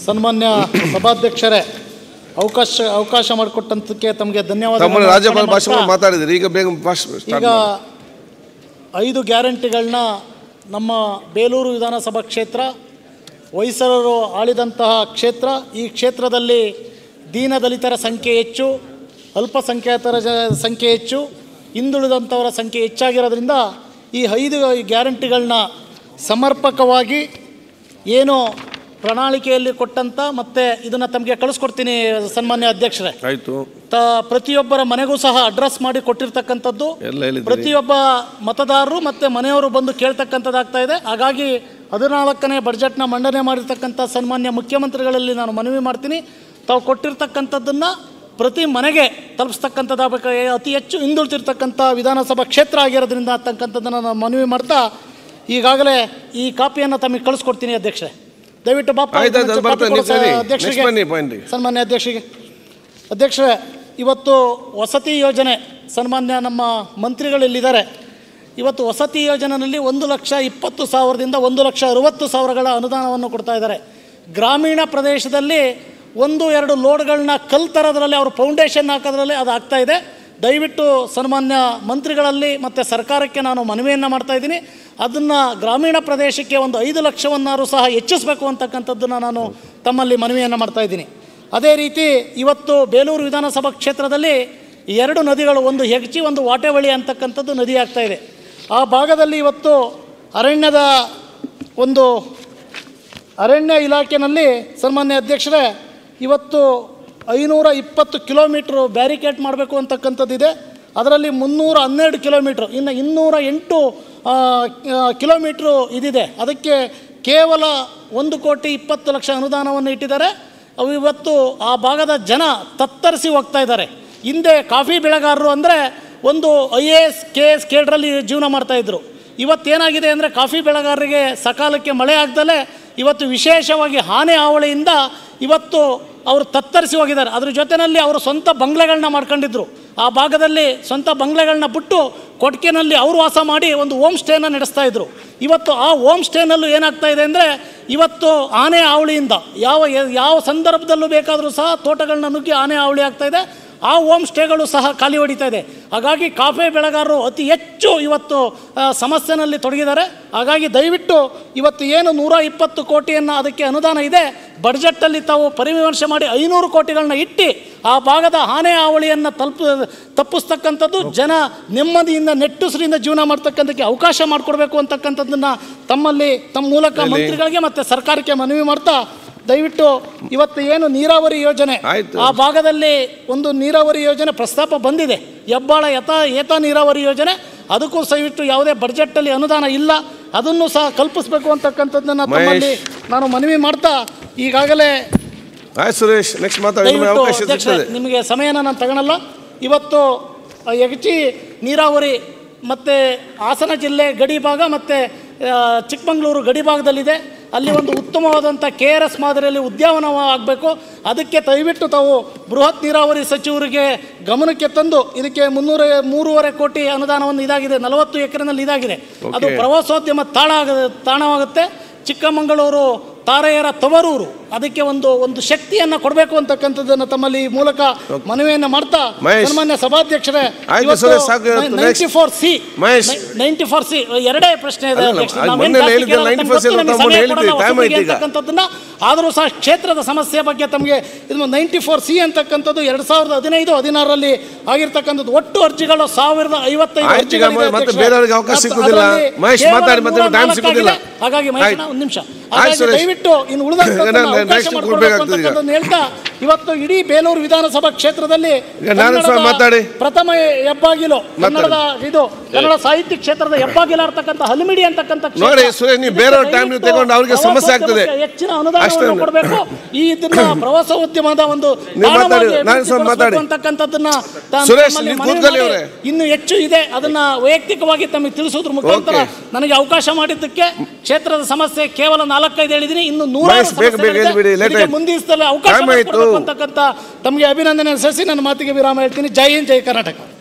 ಸನ್ಮಾನ್ಯ ಸಭಾಧ್ಯಕ್ಷರೇ ಅವಕಾಶ ಅವಕಾಶ ಮಾಡಿಕೊಟ್ಟಂತಕ್ಕೆ ತಮಗೆ ಧನ್ಯವಾದ ತಮ್ಮನ್ನು ರಾಜ್ಯಪಾಲ ಭಾಷಣ ಮಾತಾಡಿದ್ರಿ ಈಗ ಬೇಗ ಭಾಷಣ ಈಗ ಸ್ಟಾರ್ಟ್ ಮಾಡಿ. ಐದು ಗ್ಯಾರಂಟಿಗಳನ್ನ ನಮ್ಮ ಬೇಲೂರು ವಿಧಾನಸಭಾ ಕ್ಷೇತ್ರ ಹೊಯ್ಸಳರು ಆಳಿದಂತಹ ಕ್ಷೇತ್ರ ಈ ಕ್ಷೇತ್ರದಲ್ಲಿ ದೀನದಲಿತರ ಸಂಖ್ಯೆ ಹೆಚ್ಚು ಅಲ್ಪಸಂಖ್ಯಾತರ ಜ ಸಂಖ್ಯೆ ಹೆಚ್ಚು ಹಿಂದುಳಿದಂಥವರ ಸಂಖ್ಯೆ ಹೆಚ್ಚಾಗಿರೋದ್ರಿಂದ ಈ ಐದು ಗ್ಯಾರಂಟಿಗಳನ್ನ ಸಮರ್ಪಕವಾಗಿ ಏನು ಪ್ರಣಾಳಿಕೆಯಲ್ಲಿ ಕೊಟ್ಟಂಥ ಮತ್ತು ಇದನ್ನು ತಮಗೆ ಕಳಿಸ್ಕೊಡ್ತೀನಿ ಸನ್ಮಾನ್ಯ ಅಧ್ಯಕ್ಷರೇ ಆಯ್ತು ತ ಪ್ರತಿಯೊಬ್ಬರ ಮನೆಗೂ ಸಹ ಅಡ್ರೆಸ್ ಮಾಡಿ ಕೊಟ್ಟಿರ್ತಕ್ಕಂಥದ್ದು ಎಲ್ಲ ಹೇಳಿದ್ರಿ ಪ್ರತಿಯೊಬ್ಬ ಮತದಾರರು ಮತ್ತು ಮನೆಯವರು ಬಂದು ಕೇಳ್ತಕ್ಕಂಥದ್ದಾಗ್ತಾ ಇದೆ ಹಾಗಾಗಿ ಹದಿನಾಲ್ಕನೇ ಬಡ್ಜೆಟ್ನ ಮಂಡನೆ ಮಾಡಿರ್ತಕ್ಕಂಥ ಸನ್ಮಾನ್ಯ ಮುಖ್ಯಮಂತ್ರಿಗಳಲ್ಲಿ ನಾನು ಮನವಿ ಮಾಡ್ತೀನಿ ತಾವು ಕೊಟ್ಟಿರ್ತಕ್ಕಂಥದ್ದನ್ನು ಪ್ರತಿ ಮನೆಗೆ ತಲುಪಿಸ್ತಕ್ಕಂಥದ್ದಾಗಬೇಕು ಅತಿ ಹೆಚ್ಚು ಹಿಂದುಳಿತಿರ್ತಕ್ಕಂಥ ವಿಧಾನಸಭಾ ಕ್ಷೇತ್ರ ಆಗಿರೋದ್ರಿಂದ ಅಂತಕ್ಕಂಥದ್ದನ್ನು ನಾನು ಮನವಿ ಮಾಡ್ತಾ ಈಗಾಗಲೇ ಈ ಕಾಪಿಯನ್ನು ತಮಗೆ ಕಳಿಸ್ಕೊಡ್ತೀನಿ ಅಧ್ಯಕ್ಷರೇ ದಯವಿಟ್ಟು ಬಾಪ ಆಯ್ತು, ಆಯ್ತು, ಅದು ಕಾಪಿ ಬರ್ತದೆ. ಕೊಡು ನೀವು ಸರಿ. ಅಧ್ಯಕ್ಷರಿಗೆ. Next ಬನ್ನಿ, point ಗೆ. ಸನ್ಮಾನ್ಯ ಅಧ್ಯಕ್ಷರಿಗೆ ಅಧ್ಯಕ್ಷರೇ ಇವತ್ತು ವಸತಿ ಯೋಜನೆ ಸನ್ಮಾನ್ಯ ನಮ್ಮ ಮಂತ್ರಿಗಳಿಲ್ಲಿದ್ದಾರೆ ಇವತ್ತು ವಸತಿ ಯೋಜನೆಯಲ್ಲಿ ಒಂದು ಲಕ್ಷ ಇಪ್ಪತ್ತು ಸಾವಿರದಿಂದ ಒಂದು ಲಕ್ಷ ಅರುವತ್ತು ಸಾವಿರಗಳ ಅನುದಾನವನ್ನು ಕೊಡ್ತಾ ಇದ್ದಾರೆ ಗ್ರಾಮೀಣ ಪ್ರದೇಶದಲ್ಲಿ ಒಂದು ಎರಡು ಲೋಡ್ಗಳನ್ನ ಕಲ್ ತರೋದ್ರಲ್ಲಿ ಅವರು ಫೌಂಡೇಶನ್ ಹಾಕೋದ್ರಲ್ಲಿ ಅದು ಆಗ್ತಾ ಇದೆ ದಯವಿಟ್ಟು ಸನ್ಮಾನ್ಯ ಮಂತ್ರಿಗಳಲ್ಲಿ ಮತ್ತು ಸರ್ಕಾರಕ್ಕೆ ನಾನು ಮನವಿಯನ್ನು ಮಾಡ್ತಾ ಇದ್ದೀನಿ ಅದನ್ನು ಗ್ರಾಮೀಣ ಪ್ರದೇಶಕ್ಕೆ ಒಂದು ಐದು ಲಕ್ಷವನ್ನಾರು ಸಹ ಹೆಚ್ಚಿಸಬೇಕು ಅಂತಕ್ಕಂಥದ್ದನ್ನು ನಾನು ತಮ್ಮಲ್ಲಿ ಮನವಿಯನ್ನು ಮಾಡ್ತಾ ಇದ್ದೀನಿ ಅದೇ ರೀತಿ ಇವತ್ತು ಬೇಲೂರು ವಿಧಾನಸಭಾ ಕ್ಷೇತ್ರದಲ್ಲಿ ಎರಡು ನದಿಗಳು ಒಂದು ಹೆಗ್ಚಿ ಒಂದು ವಾಟೆವಳಿ ಅಂತಕ್ಕಂಥದ್ದು ನದಿ ಆಗ್ತಾ ಇದೆ ಆ ಭಾಗದಲ್ಲಿ ಇವತ್ತು ಅರಣ್ಯದ ಒಂದು ಅರಣ್ಯ ಇಲಾಖೆಯಲ್ಲಿ ಸನ್ಮಾನ್ಯ ಅಧ್ಯಕ್ಷರೇ ಇವತ್ತು ಐನೂರ ಇಪ್ಪತ್ತು ಕಿಲೋಮೀಟ್ರು ಬ್ಯಾರಿಕೇಡ್ ಮಾಡಬೇಕು ಅಂತಕ್ಕಂಥದ್ದಿದೆ ಅದರಲ್ಲಿ ಮುನ್ನೂರ ಹನ್ನೆರಡು ಕಿಲೋಮೀಟ್ರು ಇನ್ನು ಇನ್ನೂರ ಎಂಟು ಆ, ಆ, ಕಿಲೋಮೀಟ್ರು ಇದಿದೆ ಅದಕ್ಕೆ ಕೇವಲ ಒಂದು ಕೋಟಿ ಇಪ್ಪತ್ತು ಲಕ್ಷ ಅನುದಾನವನ್ನು ಇಟ್ಟಿದ್ದಾರೆ ಅವು ಇವತ್ತು ಆ ಭಾಗದ ಜನ ತತ್ತರಿಸಿ ಹೋಗ್ತಾ ಇದ್ದಾರೆ ಹಿಂದೆ ಕಾಫಿ ಬೆಳೆಗಾರರು ಅಂದರೆ ಒಂದು I A S K S ಕೇಡ್ರಲ್ಲಿ ಜೀವನ ಮಾಡ್ತಾಯಿದ್ರು ಇವತ್ತೇನಾಗಿದೆ ಅಂದರೆ ಕಾಫಿ ಬೆಳೆಗಾರರಿಗೆ ಸಕಾಲಕ್ಕೆ ಮಳೆ ಆಗ್ದಲೇ ಇವತ್ತು ವಿಶೇಷವಾಗಿ ಆನೆ ಹಾವಳಿಯಿಂದ ಇವತ್ತು ಅವರು ತತ್ತರಿಸಿ ಹೋಗಿದ್ದಾರೆ ಅದ್ರ ಜೊತೆಯಲ್ಲಿ ಅವರು ಸ್ವಂತ ಬಂಗ್ಲೆಗಳನ್ನ ಮಾಡ್ಕೊಂಡಿದ್ರು ಆ ಭಾಗದಲ್ಲಿ ಸ್ವಂತ ಬಂಗ್ಲೆಗಳನ್ನ ಬಿಟ್ಟು ಕೊಟ್ಕೆನಲ್ಲಿ ಅವರು ವಾಸ ಮಾಡಿ ಒಂದು ಹೋಮ್ ಸ್ಟೇನ ನಡೆಸ್ತಾ ಇದ್ರು ಇವತ್ತು ಆ ಹೋಮ್ ಸ್ಟೇನಲ್ಲೂ ಏನಾಗ್ತಾ ಇದೆ ಅಂದರೆ ಇವತ್ತು ಆನೆ ಹಾವಳಿಯಿಂದ ಯಾವ ಯಾವ ಸಂದರ್ಭದಲ್ಲೂ ಬೇಕಾದರೂ ಸಹ ತೋಟಗಳನ್ನ ನುಗ್ಗಿ ಆನೆ ಹಾವಳಿ ಆಗ್ತಾ ಇದೆ ಆ ಹೋಮ್ ಸ್ಟೇಗಳು ಸಹ ಖಾಲಿ ಹೊಡಿತಾ ಇದೆ ಹಾಗಾಗಿ ಕಾಫಿ ಬೆಳೆಗಾರರು ಅತಿ ಹೆಚ್ಚು ಇವತ್ತು ಆ, ಸಮಸ್ಯೆನಲ್ಲಿ ತೊಡಗಿದ್ದಾರೆ ಹಾಗಾಗಿ ದಯವಿಟ್ಟು ಇವತ್ತು ಏನು ನೂರ ಇಪ್ಪತ್ತು ಕೋಟಿಯನ್ನು ಅದಕ್ಕೆ ಅನುದಾನ ಇದೆ ಬಡ್ಜೆಟ್ಟಲ್ಲಿ ತಾವು ಪರಿವಿಮರ್ಶೆ ಮಾಡಿ ಐನೂರು ಕೋಟಿಗಳನ್ನ ಇಟ್ಟು ಆ ಭಾಗದ ಆನೆ ಹಾವಳಿಯನ್ನು ತಲುಪ ತಪ್ಪಿಸ್ತಕ್ಕಂಥದ್ದು ಜನ ನೆಮ್ಮದಿಯಿಂದ ನೆಟ್ಟುಸರಿಂದ ಜೀವನ ಮಾಡ್ತಕ್ಕಂಥಕ್ಕೆ ಅವಕಾಶ ಮಾಡಿಕೊಡ್ಬೇಕು ಅಂತಕ್ಕಂಥದ್ದನ್ನು ತಮ್ಮಲ್ಲಿ ತಮ್ಮ ಮೂಲಕ ಮಂತ್ರಿಗಳಿಗೆ ಮತ್ತು ಸರ್ಕಾರಕ್ಕೆ ಮನವಿ ಮಾಡ್ತಾ ದಯವಿಟ್ಟು ಇವತ್ತು ಏನು ನೀರಾವರಿ ಯೋಜನೆ ಆಯ್ತು. ಆ ಭಾಗದಲ್ಲಿ ಒಂದು ನೀರಾವರಿ ಯೋಜನೆ ಪ್ರಸ್ತಾಪ ಬಂದಿದೆ ಹೆಬ್ಬಾಳ ಯಥ ಏತ ನೀರಾವರಿ ಯೋಜನೆ ಅದಕ್ಕೂ ದಯವಿಟ್ಟು ಯಾವುದೇ ಬಡ್ಜೆಟ್ಟಲ್ಲಿ ಅನುದಾನ ಇಲ್ಲ ಅದನ್ನು ಸಹ ಕಲ್ಪಿಸಬೇಕು ಅಂತಕ್ಕಂಥದ್ದನ್ನು ತಮ್ಮಲ್ಲಿ ನಾನು ಮನವಿ ಮಾಡ್ತಾ ಈಗಾಗಲೇ ಆಯ್ತು ಸುರೇಶ್ ನೆಕ್ಸ್ಟ್ ಮಾತಾಡಿ ನಿಮಗೆ ದಯವಿಟ್ಟು ಅವಕಾಶ ಅಧ್ಯಕ್ಷರೇ, ಸಿಗ್ತದೆ ನಿಮಗೆ ಸಮಯನ ನಾನು ತಗೊಳಲ್ಲ ಇವತ್ತು ಆ, ಯಗಚಿ ನೀರಾವರಿ ಮತ್ತು ಹಾಸನ ಜಿಲ್ಲೆ ಗಡಿ ಭಾಗ ಮತ್ತು ಚಿಕ್ಕಮಗಳೂರು ಗಡಿ ಭಾಗದಲ್ಲಿದೆ ಅಲ್ಲಿ ಒಂದು ಉತ್ತಮವಾದಂಥ ಕೆ ಆರ್ ಎಸ್ ಮಾದರಿಯಲ್ಲಿ ಉದ್ಯಾನವನ ಆಗಬೇಕು ಅದಕ್ಕೆ ದಯವಿಟ್ಟು ತಾವು ಬೃಹತ್ ನೀರಾವರಿ ಸಚಿವರಿಗೆ ಗಮನಕ್ಕೆ ತಂದು ಇದಕ್ಕೆ ಮುನ್ನೂರ ಮೂರುವರೆ ಕೋಟಿ ಅನುದಾನವನ್ನು ಇದಾಗಿದೆ ನಲವತ್ತು ಎಕರೆನಲ್ಲಿ ಇದಾಗಿದೆ ಅದು Okay. ಪ್ರವಾಸೋದ್ಯಮ ತಾಣ ಆಗ ತಾಣವಾಗುತ್ತೆ ಚಿಕ್ಕಮಗಳೂರು ತಾರೆಯರ ತವರೂರು ಅದಕ್ಕೆ ಒಂದು ಒಂದು ಶಕ್ತಿಯನ್ನು ಕೊಡಬೇಕು ಅಂತಕ್ಕಂಥದ್ದನ್ನು ತಮ್ಮಲ್ಲಿ ಈ ಮೂಲಕ ಮನವಿಯನ್ನು ಮಾಡ್ತಾ ಮಹೇಶ್. ಸನ್ಮಾನ್ಯ ಸಭಾಧ್ಯಕ್ಷರೇ ಆಯ್ತು ಸುರೇಶ್, ಸಾಕು ಇವತ್ತು next. Ninety four C Mahesh. Ninety four C ಎರಡೇ ಪ್ರಶ್ನೆ ಇದೆ ಅಲ್ಲ, ಅಧ್ಯಕ್ಷರೇ. ಅದು ನಾವೇನ್ ಮೊನ್ನೆ ಜಾಸ್ತಿ ಹೇಳಿದ್ದೆ, ಕೇಳಲ್ಲ, 94 ತಮ್ಗೆ ಗೊತ್ತು, ತಮ್ಮ ನಮಗೆ ಸಮಯ ಹೇಳಿದ್ದೆ, ಕೊಡಲ್ಲ time ಹೊಸಬರಿಗೆ ಆಯ್ತು ಈಗ. ಅಂತಕ್ಕಂಥದ್ದನ್ನ ಆದರೂ ಸಹ ಕ್ಷೇತ್ರದ ಸಮಸ್ಯೆ ಬಗ್ಗೆ ತಮಗೆ ಇದು ನೈಂಟಿ ಫೋರ್ ಸಿ ಅಂತಕ್ಕಂಥದ್ದು ಎರಡು ಸಾವಿರದ ಹದಿನೈದು ಹದಿನಾರರಲ್ಲಿ ಆಗಿರ್ತಕ್ಕಂಥದ್ದು ಒಟ್ಟು ಅರ್ಜಿಗಳು ಸಾವಿರದ ಐವತ್ತೈದು ಆಯ್ತು, ಈಗ ಅರ್ಜಿಗಳಿದೆ ಮತ್ತೆ ಅಧ್ಯಕ್ಷರೇ. ಬೇರೆಯವ್ರಿಗೆ ಅವಕಾಶ ಮತ್ತು ಸಿಕ್ಕುದಿಲ್ಲ. ಅದರಲ್ಲಿ ಮಹೇಶ್ ಕೇವಲ ಮಾತಾಡಿ, ಮತ್ತೆ ನೂರ time ನಾಲ್ಕು ಸಿಕ್ಕುದಿಲ್ಲ. ಆಗಿದೆ. ಹಾಗಾಗಿ ಮಹೇಶ್ ಆಯ್ತು. ಒಂದು ನಿಮಿಷ ಆಯ್ತು, ಹಾಗಾಗಿ ಸುರೇಶ್. ದಯವಿಟ್ಟು ಇನ್ನು ಉಳಿದಂಥದ್ದನ್ನ ನಾನು ಅವಕಾಶ next ಮಾಡಿಕೊಡ್ಬೇಕು ಕೊಡ್ಬೇಕಾಗ್ತದೆ ಈಗ. ಅಂತಕ್ಕಂಥದ್ದನ್ನ ಹೇಳ್ತಾ ಇವತ್ತು ಇಡೀ ಬೇಲೂರು ವಿಧಾನಸಭಾ ಕ್ಷೇತ್ರದಲ್ಲಿ ಈಗ ನಾನು ಸಹ ಕನ್ನಡದ ಮಾತಾಡಿ. ಪ್ರಥಮ ಹೆಬ್ಬಾಗಿಲು ಕನ್ನಡದ ಇದು ಕನ್ನಡ ಸಾಹಿತ್ಯ ಕ್ಷೇತ್ರದ ಹೆಬ್ಬಾಗಿಲು ಇರ್ತಕ್ಕಂಥ ಹಲಮಿಡಿ ಅಂತಕ್ಕಂಥ ಕ್ಷೇತ್ರ. ನೋಡಿ, ಸುರೇಶ್, ನೀವು ಬೇರೆಯವ್ರ time ನೀವು ತಗೊಂಡು ಅವ್ರಿಗೆ ಸಮಸ್ಯೆ ಆಗ್ತದೆ. ಪ್ರವಾಸೋದ್ಯಮಕ್ಕೆ ಹೆಚ್ಚಿನ ಅನುದಾನವನ್ನು ಅಷ್ಟೇ. ಕೊಡಬೇಕು ಈ ಇದನ್ನ ಪ್ರವಾಸೋದ್ಯಮದ ಒಂದು ನೀವು ಮಾತಾಡಿ, ತಾಣವಾಗಿ ನಾನು ಸಹ ಅಭಿವೃದ್ಧಿಪಡಿಸಬೇಕು ಮಾತಾಡಿ. ಅಂತಕ್ಕಂಥದ್ದನ್ನ ತಾನು ಸುರೇಶ್, ತಮ್ಮಲ್ಲಿ ನೀವು ಮನವಿ ಕೂತ್ಕೊಳ್ಳಿ ಮಾಡಿ ಅವರೇ. ಇನ್ನು ಹೆಚ್ಚು ಇದೆ ಅದನ್ನ ವೈಯಕ್ತಿಕವಾಗಿ ತಮಗೆ ತಿಳಿಸೋದ್ರ ಮುಖಾಂತರ Okay. ನನಗೆ ಅವಕಾಶ ಮಾಡಿದ್ದಕ್ಕೆ ಕ್ಷೇತ್ರದ ಸಮಸ್ಯೆ ಕೇವಲ ನಾಲ್ಕೈದು ಹೇಳಿದ್ದೀನಿ ಇನ್ನು ನೂರಾರು ಮಹೇಶ್, ಬೇಗ ಬೇಗ ಸಮಸ್ಯೆಗಳಿದೆ. ಹೇಳ್ಬಿಡಿ, late ಇದಕ್ಕೆ ಆಯ್ತು. ಮುಂದಿನ ಸಲ ಅವಕಾಶ Time ಆಯ್ತು. ಮಾಡಿಕೊಡ್ಬೇಕು ಅಂತಕ್ಕಂಥ ತಮಗೆ ಅಭಿನಂದನೆ ಸಲ್ಲಿಸಿ ನನ್ನ ಮಾತಿಗೆ ವಿರಾಮ ಹೇಳ್ತೀನಿ ಜೈ ಹಿಂದ್ ಜೈ ಕರ್ನಾಟಕ